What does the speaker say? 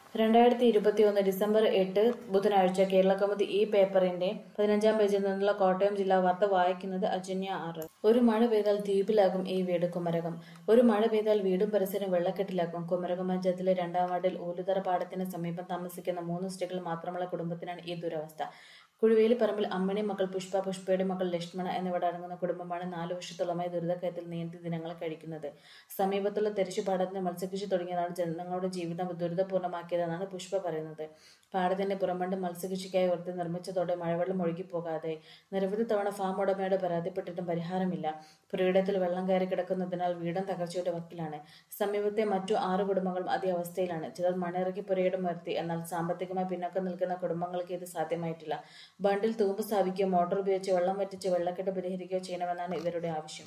രണ്ടായിരത്തി ഇരുപത്തിയൊന്ന് ഡിസംബർ എട്ട് ബുധനാഴ്ച കേരളകൗമുദി ഈ പേപ്പറിന്റെ പതിനഞ്ചാം പേജിൽ നിന്നുള്ള കോട്ടയം ജില്ലാ വാർത്ത വായിക്കുന്നത് അജന്യ ആറ് ഒരു മഴ പെയ്താൽ ദ്വീപിലാകും ഈ വീട് കുമരകം ഒരു മഴ പെയ്താൽ വീടും പരിസരം വെള്ളക്കെട്ടിലാക്കും കുമരകം പഞ്ചായത്തിലെ രണ്ടാം വാർഡിൽ ഊലുതറ പാടത്തിന് സമീപം താമസിക്കുന്ന മൂന്ന് സ്ത്രീകൾ മാത്രമുള്ള കുടുംബത്തിനാണ് ഈ ദുരവസ്ഥ കുഴുവേലിപ്പറമ്പിൽ അമ്മണി മകൾ പുഷ്പ പുഷ്പയുടെ മകൾ ലക്ഷ്മണ എന്നിവർ അടങ്ങുന്ന കുടുംബമാണ് നാലു വർഷത്തോളമായി ദുരിതക്കയത്തിൽ നീന്തി ദിനങ്ങൾ കഴിക്കുന്നത് സമീപത്തുള്ള തെരിശുപാടത്തിന് മത്സ്യകൃഷി തുടങ്ങിയതാണ് ജനങ്ങളുടെ ജീവിതം ദുരിതപൂർണ്ണമാക്കിയതെന്നാണ് പുഷ്പ പറയുന്നത് പാടത്തിന്റെ പുറമണ്ട് മത്സ്യകൃഷിക്കായി ഉയർത്തി നിർമ്മിച്ചതോടെ മഴവെള്ളം ഒഴുകിപ്പോകാതെ നിരവധി തവണ ഫാം ഉടമയോട് പരാതിപ്പെട്ടിട്ടും പരിഹാരമില്ല പുരയിടത്തിൽ വെള്ളം കയറി കിടക്കുന്നതിനാൽ വീടും തകർച്ചയുടെ വക്കിലാണ് സമീപത്തെ മറ്റു ആറ് കുടുംബങ്ങളും അതേ അവസ്ഥയിലാണ് ചിലർ മണ്ണിറക്കി പുരയിടം ഉയർത്തി എന്നാൽ സാമ്പത്തികമായി പിന്നോക്കം നിൽക്കുന്ന കുടുംബങ്ങൾക്ക് ഇത് സാധ്യമായിട്ടില്ല ബണ്ടിൽ തൂമ്പ് സ്ഥാപിക്കുകയോ മോട്ടോർ ഉപയോഗിച്ച് വെള്ളം വറ്റിച്ച് വെള്ളക്കെട്ട് പരിഹരിക്കുകയോ ചെയ്യണമെന്നാണ് ഇവരുടെ ആവശ്യം